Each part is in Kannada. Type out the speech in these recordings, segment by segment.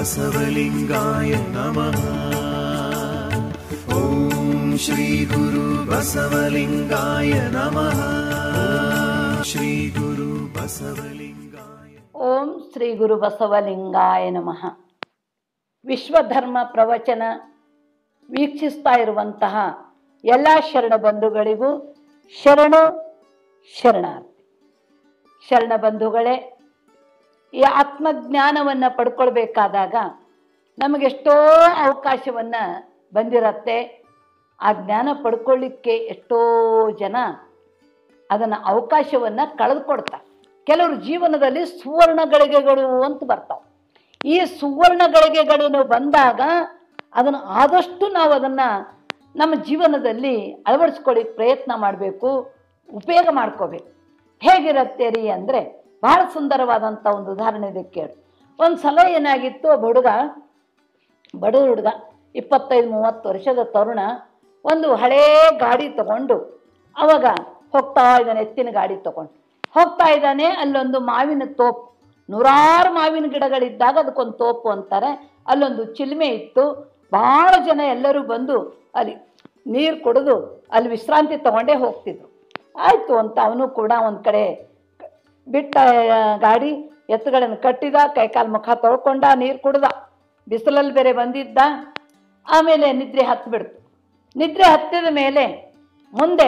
ಬಸವಲಿಂಗಾಯ ನಮಃ ಓಂ ಶ್ರೀ ಗುರು ಬಸವಲಿಂಗಾಯ ನಮಃ ಓಂ ಶ್ರೀ ಗುರು ಬಸವಲಿಂಗಾಯ ಓಂ ಶ್ರೀ ಗುರು ಬಸವಲಿಂಗಾಯ ನಮಃ ವಿಶ್ವಧರ್ಮ ಪ್ರವಚನ ವೀಕ್ಷಿಸ್ತಾ ಇರುವಂತಹ ಎಲ್ಲ ಶರಣ ಬಂಧುಗಳಿಗೂ ಶರಣು ಶರಣಾರ್ಥಿ ಶರಣ ಬಂಧುಗಳೇ ಈ ಆತ್ಮಜ್ಞಾನವನ್ನು ಪಡ್ಕೊಳ್ಬೇಕಾದಾಗ ನಮಗೆಷ್ಟೋ ಅವಕಾಶವನ್ನು ಬಂದಿರತ್ತೆ ಆ ಜ್ಞಾನ ಪಡ್ಕೊಳ್ಳಿಕ್ಕೆ ಎಷ್ಟೋ ಜನ ಅದನ್ನು ಅವಕಾಶವನ್ನು ಕಳೆದುಕೊಡ್ತಾರೆ ಕೆಲವರು ಜೀವನದಲ್ಲಿ ಸುವರ್ಣ ಗಳಿಗೆಗಳು ಅಂತ ಬರ್ತಾವೆ ಈ ಸುವರ್ಣ ಗಳಿಗೆಗಳು ಬಂದಾಗ ಅದನ್ನು ಆದಷ್ಟು ನಾವು ಅದನ್ನು ನಮ್ಮ ಜೀವನದಲ್ಲಿ ಅಳವಡಿಸ್ಕೊಳ್ಳಿಕ್ಕೆ ಪ್ರಯತ್ನ ಮಾಡಬೇಕು ಉಪಯೋಗ ಮಾಡ್ಕೋಬೇಕು ಹೇಗಿರುತ್ತೆ ರೀ ಅಂದರೆ ಬಹಳ ಸುಂದರವಾದಂಥ ಒಂದು ಉದಾಹರಣೆ ಇದೆ ಕೇಳಿ ಒಂದು ಸಲ ಏನಾಗಿತ್ತು ಒಬ್ಬ ಹುಡುಗ ಬಡ ಹುಡುಗ ಇಪ್ಪತ್ತೈದು ಮೂವತ್ತು ವರ್ಷದ ತರುಣ ಒಂದು ಹಳೇ ಗಾಡಿ ತಗೊಂಡು ಅವಾಗ ಹೋಗ್ತಾ ಇದ್ದಾನೆ ಎತ್ತಿನ ಗಾಡಿ ತಗೊಂಡು ಹೋಗ್ತಾ ಇದ್ದಾನೆ ಅಲ್ಲೊಂದು ಮಾವಿನ ತೋಪು ನೂರಾರು ಮಾವಿನ ಗಿಡಗಳಿದ್ದಾಗ ಅದಕ್ಕೊಂದು ತೋಪು ಅಂತಾರೆ ಅಲ್ಲೊಂದು ಚಿಲ್ಮೆ ಇತ್ತು ಭಾಳ ಜನ ಎಲ್ಲರೂ ಬಂದು ಅಲ್ಲಿ ನೀರು ಕುಡಿದು ಅಲ್ಲಿ ವಿಶ್ರಾಂತಿ ತಗೊಂಡೇ ಹೋಗ್ತಿದ್ರು ಆಯಿತು ಅಂತ ಅವನು ಕೂಡ ಒಂದು ಕಡೆ ಬಿಟ್ಟ ಆ, ಗಾಡಿ ಎತ್ತುಗಳನ್ನು ಕಟ್ಟಿದ ಕೈಕಾಲು ಮುಖ ತೊಳ್ಕೊಂಡ ನೀರು ಕುಡ್ದ ಬಿಸಿಲಲ್ಲಿ ಬೇರೆ ಬಂದಿದ್ದ ಆಮೇಲೆ ನಿದ್ರೆ ಹತ್ತು ಬಿಡ್ತು ನಿದ್ರೆ ಹತ್ತಿದ ಮೇಲೆ ಮುಂದೆ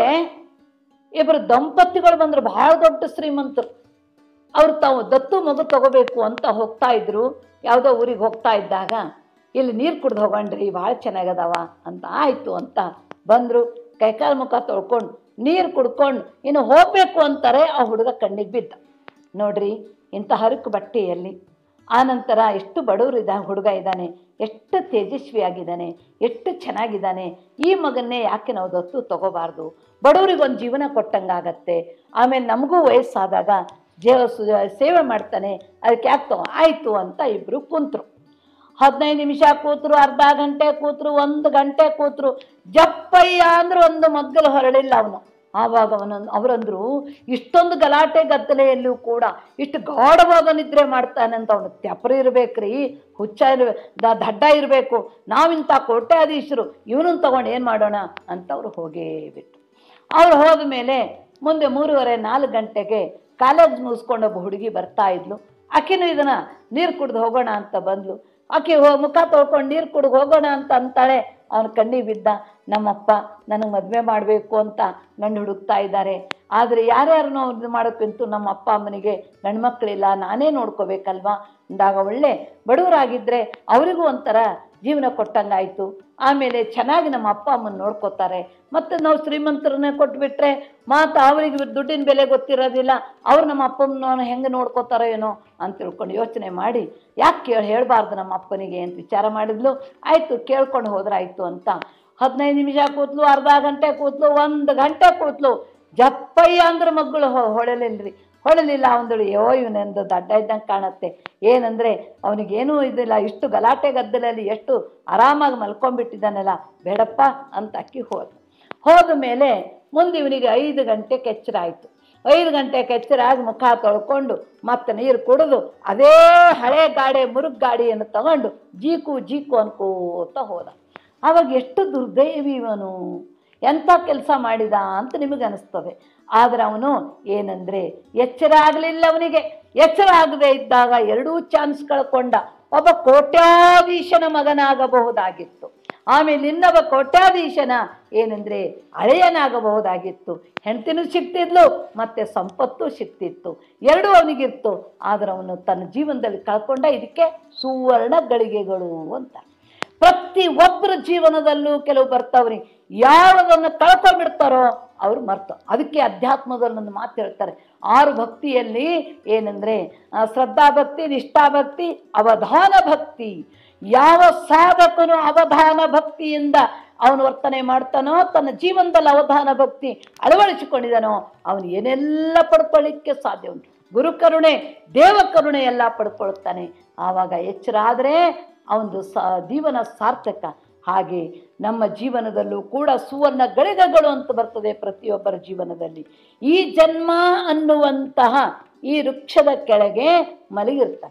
ಇಬ್ಬರು ದಂಪತಿಗಳು ಬಂದರು ಬಹಳ ದೊಡ್ಡ ಶ್ರೀಮಂತರು ಅವ್ರು ತಾವು ದತ್ತು ಮಗು ತಗೋಬೇಕು ಅಂತ ಹೋಗ್ತಾ ಇದ್ರು ಯಾವುದೋ ಊರಿಗೆ ಹೋಗ್ತಾ ಇದ್ದಾಗ ಇಲ್ಲಿ ನೀರು ಕುಡ್ದು ಹೋಗಣ್ರಿ ಭಾಳ ಚೆನ್ನಾಗದಾವ ಅಂತ ಆಯಿತು ಅಂತ ಬಂದರು ಕೈಕಾಲು ಮುಖ ತೊಳ್ಕೊಂಡು ನೀರು ಕುಡ್ಕೊಂಡು ಇನ್ನು ಹೋಗಬೇಕು ಅಂತಾರೆ ಆ ಹುಡುಗ ಕಣ್ಣಿಗೆ ಬಿದ್ದ ನೋಡ್ರಿ ಇಂಥ ಹರಕು ಬಟ್ಟೆಯಲ್ಲಿ ಆನಂತರ ಎಷ್ಟು ಬಡವರು ಇದ್ದ ಹುಡುಗ ಇದ್ದಾನೆ ಎಷ್ಟು ತೇಜಸ್ವಿಯಾಗಿದ್ದಾನೆ ಎಷ್ಟು ಚೆನ್ನಾಗಿದ್ದಾನೆ ಈ ಮಗನ್ನೇ ಯಾಕೆ ನಾವು ದತ್ತು ತಗೋಬಾರ್ದು ಬಡವರಿಗೊಂದು ಜೀವನ ಕೊಟ್ಟಂಗಾಗತ್ತೆ ಆಮೇಲೆ ನಮಗೂ ವಯಸ್ಸಾದಾಗ ಜೀವ ಸು- ಸೇವೆ ಮಾಡ್ತಾನೆ ಅದಕ್ಕೆ ಯಾಕೆ ತಗೋ ಆಯಿತು ಅಂತ ಇಬ್ಬರು ಕುಂತರು ಹದಿನೈದು ನಿಮಿಷ ಕೂತರು ಅರ್ಧ ಗಂಟೆ ಕೂತರು ಒಂದು ಗಂಟೆ ಕೂತರು ಜಪ್ಪಯ್ಯ ಅಂದ್ರೆ ಒಂದು ಮಗ್ಗಲು ಹೊರಳಿಲ್ಲ ಅವನು ಆವಾಗ ಅವನೊಂದು ಅವರಂದ್ರು ಇಷ್ಟೊಂದು ಗಲಾಟೆ ಗದ್ದಲೆಯಲ್ಲೂ ಕೂಡ ಇಷ್ಟು ಗಾಢವಾದ ನಿದ್ರೆ ಮಾಡ್ತಾನಂತ ಅವನು ತೆಪರ ಇರ್ಬೇಕ್ರಿ ಹುಚ್ಚ ಇರ್ಬೇ ದ- ದಡ್ಡ ಇರಬೇಕು ನಾವಿಂಥ ಕೋಟ್ಯಾಧೀಶರು ಇವನನ್ನು ತಗೊಂಡು ಏನು ಮಾಡೋಣ ಅಂತ ಅವ್ರು ಹೋಗೇ ಬಿಟ್ಟು ಅವ್ರು ಹೋದ ಮೇಲೆ ಮುಂದೆ ಮೂರುವರೆ ನಾಲ್ಕು ಗಂಟೆಗೆ ಕಾಲೇಜ್ ಮುಗಿಸ್ಕೊಂಡು ಒಬ್ಬ ಹುಡುಗಿ ಬರ್ತಾ ಇದ್ಲು ಆಕೆನೂ ಇದನ್ನ ನೀರು ಕುಡ್ದು ಹೋಗೋಣ ಅಂತ ಬಂದ್ಲು ಆಕೆ ಹೋ ಮುಖ ತೊಳ್ಕೊಂಡು ನೀರು ಕುಡ್ದು ಹೋಗೋಣ ಅಂತ ಅಂತಾಳೆ ಅವನ ಕಣ್ಣಿಗೆ ಬಿದ್ದ ನಮ್ಮಪ್ಪ ನನಗೆ ಮದುವೆ ಮಾಡಬೇಕು ಅಂತ ಗಂಡು ಹುಡುಕ್ತಾ ಇದ್ದಾರೆ ಆದರೆ ಯಾರ್ಯಾರನ್ನೋ ಇದು ಮಾಡೋಕ್ಕಂತೂ ನಮ್ಮ ಅಪ್ಪ ಅಮ್ಮನಿಗೆ ಗಂಡು ಮಕ್ಕಳಿಲ್ಲ ನಾನೇ ನೋಡ್ಕೋಬೇಕಲ್ವಾ ಅಂದಾಗ ಒಳ್ಳೆ ಬಡವರಾಗಿದ್ದರೆ ಅವರಿಗೂ ಒಂಥರ ಜೀವನ ಕೊಟ್ಟಂಗಾಯಿತು ಆಮೇಲೆ ಚೆನ್ನಾಗಿ ನಮ್ಮ ಅಪ್ಪ ಅಮ್ಮನ ನೋಡ್ಕೋತಾರೆ ಮತ್ತು ನಾವು ಶ್ರೀಮಂತರನ್ನೇ ಕೊಟ್ಬಿಟ್ರೆ ಮಾತು ಅವರಿಗೆ ದುಡ್ಡಿನ ಬೆಲೆ ಗೊತ್ತಿರೋದಿಲ್ಲ ಅವ್ರು ನಮ್ಮ ಅಪ್ಪನ ಹೆಂಗೆ ನೋಡ್ಕೋತಾರೋ ಏನೋ ಅಂತ ತಿಳ್ಕೊಂಡು ಯೋಚನೆ ಮಾಡಿ ಯಾಕೆ ಕೇಳಿ ಹೇಳಬಾರ್ದು ನಮ್ಮ ಅಪ್ಪನಿಗೆ ಅಂತ ವಿಚಾರ ಮಾಡಿದ್ಲು ಆಯಿತು ಕೇಳ್ಕೊಂಡು ಹೋದ್ರಾಯ್ತು ಅಂತ ಹದಿನೈದು ನಿಮಿಷ ಕೂತ್ಲು ಅರ್ಧ ಗಂಟೆ ಕೂತ್ಲು ಒಂದು ಗಂಟೆ ಕೂತ್ಲು ಜಪ್ಪಯ್ಯ ಅಂದ್ರೆ ಮಗಳು ಹೊ ಹೊಳಲಿಲ್ರಿ ಹೊಳಲಿಲ್ಲ ಅವನದಳು ಯೋ ಇವನೆಂದು ದಡ್ಡ ಇದ್ದಂಗೆ ಕಾಣತ್ತೆ ಏನಂದರೆ ಅವನಿಗೇನೂ ಇದಿಲ್ಲ ಇಷ್ಟು ಗಲಾಟೆ ಗದ್ದಲಲ್ಲಿ ಎಷ್ಟು ಆರಾಮಾಗಿ ಮಲ್ಕೊಂಡ್ಬಿಟ್ಟಿದ್ದಾನಲ್ಲ ಬೇಡಪ್ಪ ಅಂತ ಅಕ್ಕಿ ಹೋದ ಹೋದ ಮೇಲೆ ಮುಂದೆ ಇವನಿಗೆ ಐದು ಗಂಟೆ ಕೆಚ್ಚರ ಆಯಿತು ಐದು ಗಂಟೆ ಕೆಚ್ಚರ ಆಗಿ ಮುಖ ತೊಳ್ಕೊಂಡು ಮತ್ತೆ ನೀರು ಕುಡಿದು ಅದೇ ಹಳೆ ಗಾಡಿ ಮುರುಗ್ ಗಾಡಿಯನ್ನು ತಗೊಂಡು ಜೀಕು ಜೀಕು ಅನ್ಕೋತ ಹೋದ ಆವಾಗ ಎಷ್ಟು ದುರ್ದೈವಿ ಇವನು ಎಂಥ ಕೆಲಸ ಮಾಡಿದ ಅಂತ ನಿಮಗೆ ಅನಿಸ್ತದೆ ಆದರೆ ಅವನು ಏನಂದರೆ ಎಚ್ಚರ ಆಗಲಿಲ್ಲ ಅವನಿಗೆ ಎಚ್ಚರ ಆಗದೆ ಇದ್ದಾಗ ಎರಡೂ ಚಾನ್ಸ್ ಕಳ್ಕೊಂಡ ಒಬ್ಬ ಕೋಟ್ಯಾಧೀಶನ ಮಗನಾಗಬಹುದಾಗಿತ್ತು ಆಮೇಲೆ ಇನ್ನೊಬ್ಬ ಕೋಟ್ಯಾಧೀಶನ ಏನಂದರೆ ಹಳೆಯನಾಗಬಹುದಾಗಿತ್ತು ಹೆಂಡತಿನೂ ಸಿಗ್ತಿದ್ಲು ಮತ್ತೆ ಸಂಪತ್ತು ಸಿಗ್ತಿತ್ತು ಎರಡೂ ಅವನಿಗಿತ್ತು ಆದರೆ ಅವನು ತನ್ನ ಜೀವನದಲ್ಲಿ ಕಳ್ಕೊಂಡ ಇದಕ್ಕೆ ಸುವರ್ಣ ಗಳಿಗೆಗಳು ಅಂತ ಪ್ರತಿ ಒಬ್ಬರ ಜೀವನದಲ್ಲೂ ಕೆಲವು ಬರ್ತಾವ್ರಿ ಯಾವುದನ್ನು ಕಳ್ಕೊಂಡ್ಬಿಡ್ತಾರೋ ಅವ್ರು ಮರ್ತು ಅದಕ್ಕೆ ಅಧ್ಯಾತ್ಮದಲ್ಲಿ ಒಂದು ಮಾತು ಹೇಳ್ತಾರೆ ಆರು ಭಕ್ತಿಯಲ್ಲಿ ಏನಂದರೆ ಶ್ರದ್ಧಾ ಭಕ್ತಿ ನಿಷ್ಠಾಭಕ್ತಿ ಅವಧಾನ ಭಕ್ತಿ ಯಾವ ಸಾಧಕನು ಅವಧಾನ ಭಕ್ತಿಯಿಂದ ಅವನು ವರ್ತನೆ ಮಾಡ್ತಾನೋ ತನ್ನ ಜೀವನದಲ್ಲಿ ಅವಧಾನ ಭಕ್ತಿ ಅಳವಡಿಸಿಕೊಂಡಿದ್ದಾನೋ ಅವನು ಏನೆಲ್ಲ ಪಡ್ಕೊಳ್ಳಿಕ್ಕೆ ಸಾಧ್ಯ ಉಂಟು ಗುರು ಕರುಣೆ ದೇವ ಕರುಣೆ ಎಲ್ಲ ಪಡ್ಕೊಳ್ತಾನೆ ಆವಾಗ ಎಚ್ಚರ ಆದರೆ ಅವನದು ಸ ಜೀವನ ಸಾರ್ಥಕ ಹಾಗೆ ನಮ್ಮ ಜೀವನದಲ್ಲೂ ಕೂಡ ಸುವರ್ಣ ಗಳಿಗೆಗಳು ಅಂತ ಬರ್ತದೆ ಪ್ರತಿಯೊಬ್ಬರ ಜೀವನದಲ್ಲಿ ಈ ಜನ್ಮ ಅನ್ನುವಂತಹ ಈ ವೃಕ್ಷದ ಕೆಳಗೆ ಮಲಗಿರ್ತಾನೆ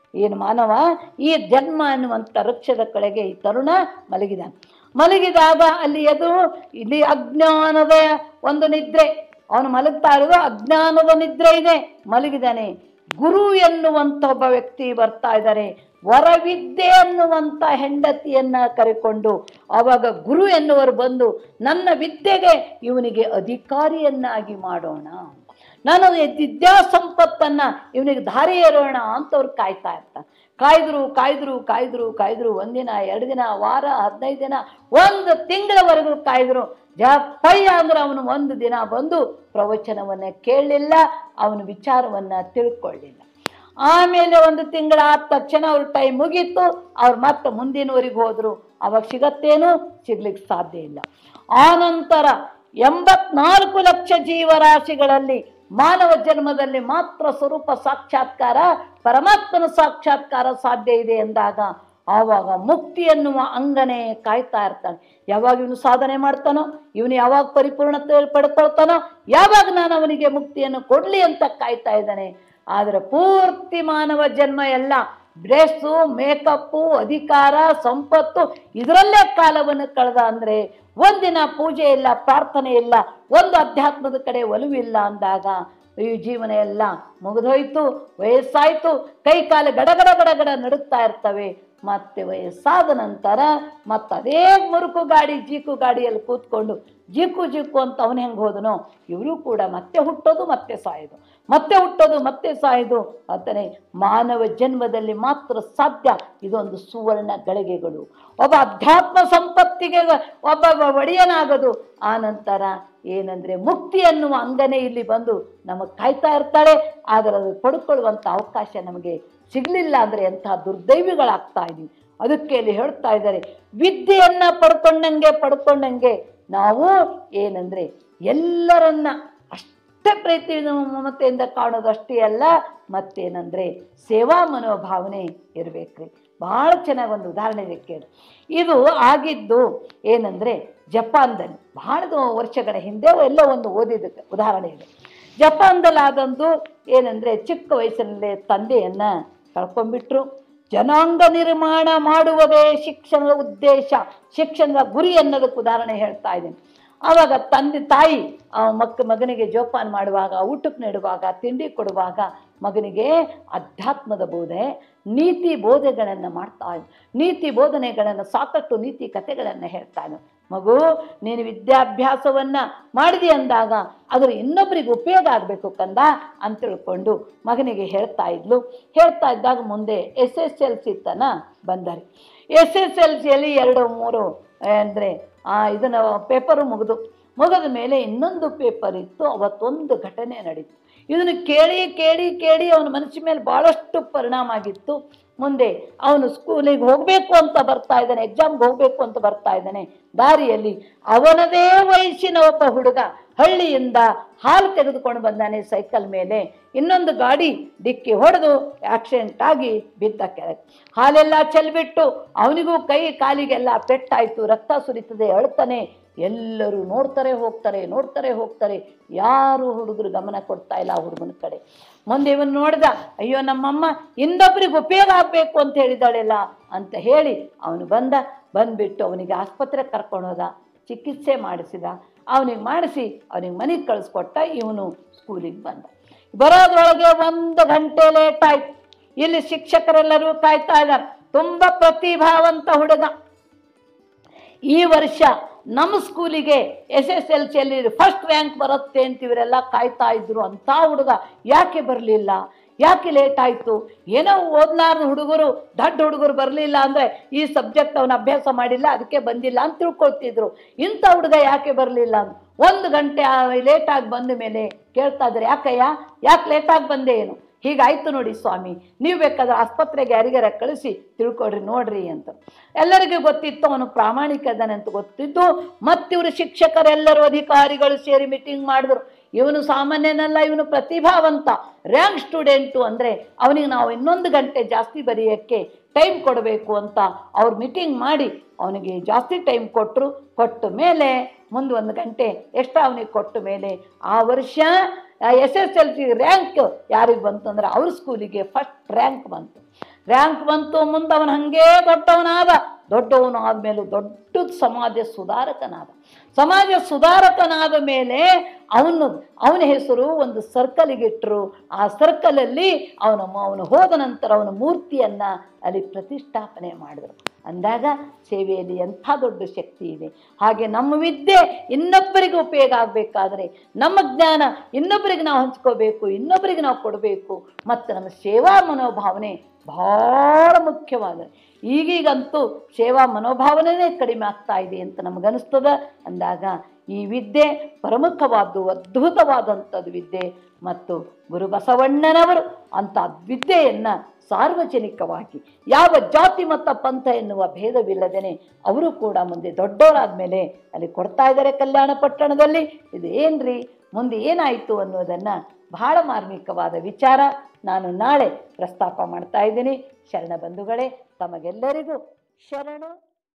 ಏನು ಮಾನವ ಈ ಜನ್ಮ ಅನ್ನುವಂಥ ವೃಕ್ಷದ ಕೆಳಗೆ ಈ ತರುಣ ಮಲಗಿದಾನೆ ಮಲಗಿದಾಗ ಅಲ್ಲಿ ಎದು ಇಲ್ಲಿ ಅಜ್ಞಾನದ ಒಂದು ನಿದ್ರೆ ಅವನು ಮಲಗ್ತಾ ಇರೋದು ಅಜ್ಞಾನದ ನಿದ್ರೆ ಇದೆ ಮಲಗಿದಾನೆ ಗುರು ಎನ್ನುವಂಥ ಒಬ್ಬ ವ್ಯಕ್ತಿ ಬರ್ತಾ ಇದ್ದಾರೆ ವರವಿದ್ಯೆ ಅನ್ನುವಂಥ ಹೆಂಡತಿಯನ್ನ ಕರೆಕೊಂಡು ಆವಾಗ ಗುರು ಎನ್ನುವರು ಬಂದು ನನ್ನ ವಿದ್ಯೆಗೆ ಇವನಿಗೆ ಅಧಿಕಾರಿಯನ್ನಾಗಿ ಮಾಡೋಣ ನಾನು ವಿದ್ಯಾ ಸಂಪತ್ತನ್ನ ಇವನಿಗೆ ದಾರಿ ಎರೋಣ ಅಂತ ಅವ್ರು ಕಾಯ್ತಾ ಇರ್ತಾರೆ ಕಾಯ್ದ್ರು ಕಾಯ್ದ್ರು ಕಾಯ್ದ್ರು ಕಾಯ್ದ್ರು ಒಂದಿನ ಎರಡು ದಿನ ವಾರ ಹದಿನೈದು ದಿನ ಒಂದು ತಿಂಗಳವರೆಗೂ ಕಾಯ್ದ್ರು ಜಪ್ಪಯ್ಯ ಅಂದ್ರೆ ಅವನು ಒಂದು ದಿನ ಬಂದು ಪ್ರವಚನವನ್ನ ಕೇಳಲಿಲ್ಲ ಅವನ ವಿಚಾರವನ್ನ ತಿಳ್ಕೊಳ್ಳಿಲ್ಲ ಆಮೇಲೆ ಒಂದು ತಿಂಗಳಾದ ತಕ್ಷಣ ಅವ್ರ ಟೈಮ್ ಮುಗೀತು ಅವ್ರು ಮತ್ತೆ ಮುಂದಿನವರಿಗೆ ಹೋದ್ರು ಅವಾಗ ಸಿಗತ್ತೇನು ಸಿಗ್ಲಿಕ್ಕೆ ಸಾಧ್ಯ ಇಲ್ಲ ಆನಂತರ ಎಂಬತ್ನಾಲ್ಕು ಲಕ್ಷ ಜೀವರಾಶಿಗಳಲ್ಲಿ ಮಾನವ ಜನ್ಮದಲ್ಲಿ ಮಾತ್ರ ಸ್ವರೂಪ ಸಾಕ್ಷಾತ್ಕಾರ ಪರಮಾತ್ಮನ ಸಾಕ್ಷಾತ್ಕಾರ ಸಾಧ್ಯ ಇದೆ ಎಂದಾಗ ಆವಾಗ ಮುಕ್ತಿ ಎನ್ನುವ ಅಂಗನೆ ಕಾಯ್ತಾ ಇರ್ತಾನೆ ಯಾವಾಗ ಇವನು ಸಾಧನೆ ಮಾಡ್ತಾನೋ ಇವನು ಯಾವಾಗ ಪರಿಪೂರ್ಣತೆ ಪಡ್ಕೊಳ್ತಾನೋ ಯಾವಾಗ ನಾನು ಅವನಿಗೆ ಮುಕ್ತಿಯನ್ನು ಕೊಡ್ಲಿ ಅಂತ ಕಾಯ್ತಾ ಇದ್ದಾನೆ ಆದರೆ ಪೂರ್ತಿ ಮಾನವ ಜನ್ಮ ಎಲ್ಲ ಡ್ರೆಸ್ಸು ಮೇಕಪ್ಪು ಅಧಿಕಾರ ಸಂಪತ್ತು ಇದರಲ್ಲೇ ಕಾಲವನ್ನು ಕಳೆದ ಅಂದರೆ ಒಂದಿನ ಪೂಜೆ ಇಲ್ಲ ಪ್ರಾರ್ಥನೆ ಇಲ್ಲ ಒಂದು ಅಧ್ಯಾತ್ಮದ ಕಡೆ ಒಲವಿಲ್ಲ ಅಂದಾಗ ಈ ಜೀವನ ಎಲ್ಲ ಮುಗಿದೋಯ್ತು ವಯಸ್ಸಾಯ್ತು ಕೈ ಕಾಲು ಗಡಗಡ ಗಡಗಡ ನಡುತ್ತಾ ಇರ್ತವೆ ಮತ್ತೆ ವಯಸ್ಸಾದ ನಂತರ ಮತ್ತೆ ಅದೇ ಮುರುಕು ಗಾಡಿ ಜೀಕು ಗಾಡಿಯಲ್ಲಿ ಕೂತ್ಕೊಂಡು ಜೀಕು ಜೀಕು ಅಂತ ಅವನು ಹೆಂಗೆ ಹೋದನೋ ಇವರು ಕೂಡ ಮತ್ತೆ ಹುಟ್ಟೋದು ಮತ್ತೆ ಸಾಯೋದು ಮತ್ತೆ ಹುಟ್ಟೋದು ಮತ್ತೆ ಸಾಯೋದು ಅಂತಲೇ ಮಾನವ ಜನ್ಮದಲ್ಲಿ ಮಾತ್ರ ಸಾಧ್ಯ ಇದೊಂದು ಸುವರ್ಣ ಗಳಿಗೆಗಳು ಒಬ್ಬ ಅಧ್ಯಾತ್ಮ ಸಂಪತ್ತಿಗೆ ಒಬ್ಬ ಒಡೆಯನಾಗೋದು ಆ ನಂತರ ಏನಂದ್ರೆ ಮುಕ್ತಿ ಅನ್ನುವ ಅಂಗನೆ ಇಲ್ಲಿ ಬಂದು ನಮಗೆ ಕಾಯ್ತಾ ಇರ್ತಾಳೆ ಆದರೆ ಅದು ಪಡ್ಕೊಳ್ಳುವಂಥ ಅವಕಾಶ ನಮಗೆ ಸಿಗಲಿಲ್ಲ ಅಂದರೆ ಎಂಥ ದುರ್ದೈವಿಗಳಾಗ್ತಾ ಇದೀವಿ ಅದಕ್ಕೆ ಇಲ್ಲಿ ಹೇಳ್ತಾ ಇದ್ದಾರೆ ವಿದ್ಯೆಯನ್ನ ಪಡ್ಕೊಂಡಂಗೆ ಪಡ್ಕೊಂಡಂಗೆ ನಾವು ಏನಂದ್ರೆ ಎಲ್ಲರನ್ನ ಅಷ್ಟೇ ಪ್ರೀತಿ ಮಮತೆಯಿಂದ ಕಾಣೋದು ಅಷ್ಟೇ ಅಲ್ಲ ಮತ್ತೇನಂದ್ರೆ ಸೇವಾ ಮನೋಭಾವನೆ ಇರಬೇಕ್ರಿ ಭಾಳ ಚೆನ್ನಾಗಿ ಒಂದು ಉದಾಹರಣೆ ಇದೆ ಕೇಳಿ ಇದು ಆಗಿದ್ದು ಏನಂದ್ರೆ ಜಪಾನ್ದಲ್ಲಿ ಬಹಳ ವರ್ಷಗಳ ಹಿಂದೆ ಎಲ್ಲೋ ಒಂದು ಓದಿದ್ದಕ್ಕೆ ಉದಾಹರಣೆ ಇದೆ ಜಪಾನ್ದಲ್ಲಿ ಆದಂದು ಏನಂದ್ರೆ ಚಿಕ್ಕ ವಯಸ್ಸಿನಲ್ಲೇ ತಂದೆಯನ್ನ ಕಳ್ಕೊಂಡ್ಬಿಟ್ರು ಜನಾಂಗ ನಿರ್ಮಾಣ ಮಾಡುವುದೇ ಶಿಕ್ಷಣದ ಉದ್ದೇಶ ಶಿಕ್ಷಣದ ಗುರಿ ಅನ್ನೋದಕ್ಕೆ ಉದಾಹರಣೆ ಹೇಳ್ತಾ ಇದ್ದೀನಿ ಆವಾಗ ತಂದೆ ತಾಯಿ ಆ ಮಕ್ಕ ಮಗನಿಗೆ ಜೋಪಾನ ಮಾಡುವಾಗ ಊಟಕ್ಕೆ ನೀಡುವಾಗ ತಿಂಡಿ ಕೊಡುವಾಗ ಮಗನಿಗೆ ಅಧ್ಯಾತ್ಮದ ಬೋಧೆ ನೀತಿ ಬೋಧೆಗಳನ್ನು ಮಾಡ್ತಾ ಇದ್ದ ನೀತಿ ಬೋಧನೆಗಳನ್ನು ಸಾಕಷ್ಟು ನೀತಿ ಕಥೆಗಳನ್ನು ಹೇಳ್ತಾ ಇದ್ದ ಮಗು ನೀನು ವಿದ್ಯಾಭ್ಯಾಸವನ್ನ ಮಾಡಿದೆ ಅಂದಾಗ ಅದ್ರ ಇನ್ನೊಬ್ಬರಿಗೆ ಉಪಯೋಗ ಆಗಬೇಕು ಕಂದ ಅಂತ ತಿಳ್ಕೊಂಡು ಮಗನಿಗೆ ಹೇಳ್ತಾ ಇದ್ಲು ಹೇಳ್ತಾ ಇದ್ದಾಗ ಮುಂದೆ ಎಸ್ ಎಸ್ ಎಲ್ ಸಿ ತನ ಬಂದಾರೆ ಎಸ್ ಎಸ್ ಎಲ್ ಸಿಯಲ್ಲಿ ಎರಡು ಮೂರು ಅಂದರೆ ಇದನ್ನು ಪೇಪರು ಮುಗಿದು ಮುಗಿದ ಮೇಲೆ ಇನ್ನೊಂದು ಪೇಪರ್ ಇತ್ತು ಅವತ್ತೊಂದು ಘಟನೆ ನಡೀತು ಇದನ್ನು ಕೇಳಿ ಕೇಳಿ ಕೇಳಿ ಅವನ ಮನಸ್ಸಿನ ಮೇಲೆ ಭಾಳಷ್ಟು ಪರಿಣಾಮ ಆಗಿತ್ತು ಮುಂದೆ ಅವನು ಸ್ಕೂಲಿಗೆ ಹೋಗಬೇಕು ಅಂತ ಬರ್ತಾ ಇದ್ದಾನೆ ಎಕ್ಸಾಮ್ಗೆ ಹೋಗಬೇಕು ಅಂತ ಬರ್ತಾ ಇದ್ದಾನೆ ದಾರಿಯಲ್ಲಿ ಅವನದೇ ವಯಸ್ಸಿನ ಒಬ್ಬ ಹುಡುಗ ಹಳ್ಳಿಯಿಂದ ಹಾಲು ತೆಗೆದುಕೊಂಡು ಬಂದಾನೆ ಸೈಕಲ್ ಮೇಲೆ ಇನ್ನೊಂದು ಗಾಡಿ ಡಿಕ್ಕಿ ಹೊಡೆದು ಆಕ್ಸಿಡೆಂಟ್ ಆಗಿ ಬಿದ್ದ ಕೆಳಗೆ ಹಾಲೆಲ್ಲ ಚೆಲ್ಬಿಟ್ಟು ಅವನಿಗೂ ಕೈ ಕಾಲಿಗೆಲ್ಲ ಪೆಟ್ಟಾಯಿತು ರಕ್ತ ಸುರಿತದೆ ಅಳ್ತಾನೆ ಎಲ್ಲರೂ ನೋಡ್ತಾರೆ ಹೋಗ್ತಾರೆ ನೋಡ್ತಾರೆ ಹೋಗ್ತಾರೆ ಯಾರು ಹುಡುಗರು ಗಮನ ಕೊಡ್ತಾ ಇಲ್ಲ ಆ ಹುಡುಗನ ಕಡೆ ಮುಂದೆ ಇವನು ನೋಡ್ದ ಅಯ್ಯೋ ನಮ್ಮಮ್ಮ ಇನ್ನೊಬ್ರಿಗೆ ಉಪಯೋಗ ಆಗಬೇಕು ಅಂತ ಹೇಳಿದಾಳೆಲ್ಲ ಅಂತ ಹೇಳಿ ಅವನು ಬಂದ ಬಂದ್ಬಿಟ್ಟು ಅವನಿಗೆ ಆಸ್ಪತ್ರೆಗೆ ಕರ್ಕೊಂಡು ಹೋದ ಚಿಕಿತ್ಸೆ ಮಾಡಿಸಿದ ಅವನಿಗೆ ಮಾಡಿಸಿ ಅವನಿಗೆ ಮನೆಗೆ ಕಳಿಸ್ಕೊಟ್ಟ ಇವನು ಸ್ಕೂಲಿಗೆ ಬಂದ ಬರೋದ್ರೊಳಗೆ ಒಂದು ಗಂಟೆ ಲೇಟ್ ಆಯ್ತು ಇಲ್ಲಿ ಶಿಕ್ಷಕರೆಲ್ಲರೂ ಕಾಯ್ತಾ ಇದ್ದಾರೆ ತುಂಬ ಪ್ರತಿಭಾವಂತ ಹುಡುಗ ಈ ವರ್ಷ ನಮ್ಮ ಸ್ಕೂಲಿಗೆ ಎಸ್ ಎಸ್ ಎಲ್ ಸಿಯಲ್ಲಿ ಫಸ್ಟ್ ರ್ಯಾಂಕ್ ಬರುತ್ತೆ ಅಂತ ಇವರೆಲ್ಲ ಕಾಯ್ತಾ ಇದ್ರು ಅಂತ ಹುಡುಗ ಯಾಕೆ ಬರಲಿಲ್ಲ ಯಾಕೆ ಲೇಟ್ ಆಯಿತು ಏನೋ ಓದ್ಲಾರ್ದ ಹುಡುಗರು ದೊಡ್ಡ ಹುಡುಗರು ಬರಲಿಲ್ಲ ಅಂದರೆ ಈ ಸಬ್ಜೆಕ್ಟ್ ಅವನ ಅಭ್ಯಾಸ ಮಾಡಿಲ್ಲ ಅದಕ್ಕೆ ಬಂದಿಲ್ಲ ಅಂತ ತಿಳ್ಕೊಳ್ತಿದ್ರು ಇಂಥ ಹುಡುಗ ಯಾಕೆ ಬರಲಿಲ್ಲ ಅಂತ ಒಂದು ಗಂಟೆ ಲೇಟಾಗಿ ಬಂದ ಮೇಲೆ ಕೇಳ್ತಾ ಇದ್ದಾರೆ ಯಾಕಯ್ಯ ಯಾಕೆ ಲೇಟಾಗಿ ಬಂದೆ ಏನು ಹೀಗಾಯ್ತು ನೋಡಿ ಸ್ವಾಮಿ ನೀವು ಬೇಕಾದ್ರೆ ಆಸ್ಪತ್ರೆಗೆ ಯಾರಿಗಾರ ಕಳಿಸಿ ತಿಳ್ಕೊಡ್ರಿ ನೋಡ್ರಿ ಅಂತ ಎಲ್ಲರಿಗೂ ಗೊತ್ತಿತ್ತು ಅವನು ಪ್ರಾಮಾಣಿಕ ಇದ್ದಾನೆ ಅಂತ ಗೊತ್ತಿದ್ದು ಮತ್ತಿವರು ಶಿಕ್ಷಕರೆಲ್ಲರೂ ಅಧಿಕಾರಿಗಳು ಸೇರಿ ಮೀಟಿಂಗ್ ಮಾಡಿದ್ರು ಇವನು ಸಾಮಾನ್ಯನಲ್ಲ ಇವನು ಪ್ರತಿಭಾವಂತ ರ್ಯಾಂಕ್ ಸ್ಟೂಡೆಂಟು ಅಂದರೆ ಅವನಿಗೆ ನಾವು ಇನ್ನೊಂದು ಗಂಟೆ ಜಾಸ್ತಿ ಬರೆಯೋಕ್ಕೆ ಟೈಮ್ ಕೊಡಬೇಕು ಅಂತ ಅವ್ರು ಮೀಟಿಂಗ್ ಮಾಡಿ ಅವನಿಗೆ ಜಾಸ್ತಿ ಟೈಮ್ ಕೊಟ್ಟರು ಕೊಟ್ಟ ಮೇಲೆ ಮುಂದೆ ಒಂದು ಗಂಟೆ ಎಕ್ಸ್ಟ್ರಾ ಅವನಿಗೆ ಕೊಟ್ಟ ಮೇಲೆ ಆ ವರ್ಷ S S L C rank ಯಾರಿಗೆ ಬಂತು ಅಂದರೆ ಅವ್ರ ಸ್ಕೂಲಿಗೆ ಫಸ್ಟ್ ರ್ಯಾಂಕ್ ಬಂತು ರ್ಯಾಂಕ್ ಬಂತು ಮುಂದೆ ಅವನು ಹಂಗೇ ದೊಡ್ಡವನಾದ ದೊಡ್ಡವನು ಆದಮೇಲೆ ದೊಡ್ಡ ಸಮಾಜ ಸುಧಾರಕನಾದ ಸಮಾಜ ಸುಧಾರಕನಾದ ಮೇಲೆ ಅವನು ಅವನ ಹೆಸರು ಒಂದು ಸರ್ಕಲಿಗೆ ಇಟ್ಟರು ಆ ಸರ್ಕಲಲ್ಲಿ ಅವನ ಅವನು ಹೋದ ನಂತರ ಅವನ ಮೂರ್ತಿಯನ್ನು ಅಲ್ಲಿ ಪ್ರತಿಷ್ಠಾಪನೆ ಮಾಡಿದರು ಅಂದಾಗ ಸೇವೆಯಲ್ಲಿ ಎಂಥ ದೊಡ್ಡ ಶಕ್ತಿ ಇದೆ ಹಾಗೆ ನಮ್ಮ ವಿದ್ಯೆ ಇನ್ನೊಬ್ಬರಿಗೆ ಉಪಯೋಗ ಆಗಬೇಕಾದ್ರೆ ನಮ್ಮ ಜ್ಞಾನ ಇನ್ನೊಬ್ಬರಿಗೆ ನಾವು ಹಂಚ್ಕೋಬೇಕು ಇನ್ನೊಬ್ಬರಿಗೆ ನಾವು ಕೊಡಬೇಕು ಮತ್ತು ನಮ್ಮ ಸೇವಾ ಮನೋಭಾವನೆ ಬಹಳ ಮುಖ್ಯವಾದ ಈಗೀಗಂತೂ ಸೇವಾ ಮನೋಭಾವನೆನೇ ಕಡಿಮೆ ಆಗ್ತಾ ಇದೆ ಅಂತ ನಮಗನಿಸ್ತದ ಅಂದಾಗ ಈ ವಿದ್ಯೆ ಪ್ರಮುಖವಾದ್ದು ಅದ್ಭುತವಾದಂಥದ್ದು ವಿದ್ಯೆ ಮತ್ತು ಗುರು ಬಸವಣ್ಣನವರು ಅಂಥ ವಿದ್ಯೆಯನ್ನು ಸಾರ್ವಜನಿಕವಾಗಿ ಯಾವ ಜಾತಿ ಮತ್ತು ಪಂಥ ಎನ್ನುವ ಭೇದವಿಲ್ಲದೇನೆ ಅವರು ಕೂಡ ಮುಂದೆ ದೊಡ್ಡವರಾದ ಮೇಲೆ ಅಲ್ಲಿ ಕೊಡ್ತಾ ಇದ್ದಾರೆ ಕಲ್ಯಾಣ ಪಟ್ಟಣದಲ್ಲಿ ಇದು ಏನ್ರಿ ಮುಂದೆ ಏನಾಯಿತು ಅನ್ನೋದನ್ನು ಬಹಳ ಮಾರ್ಮಿಕವಾದ ವಿಚಾರ ನಾನು ನಾಳೆ ಪ್ರಸ್ತಾಪ ಮಾಡ್ತಾ ಇದ್ದೀನಿ ಶರಣ ಬಂಧುಗಳೇ ತಮಗೆಲ್ಲರಿಗೂ ಶರಣು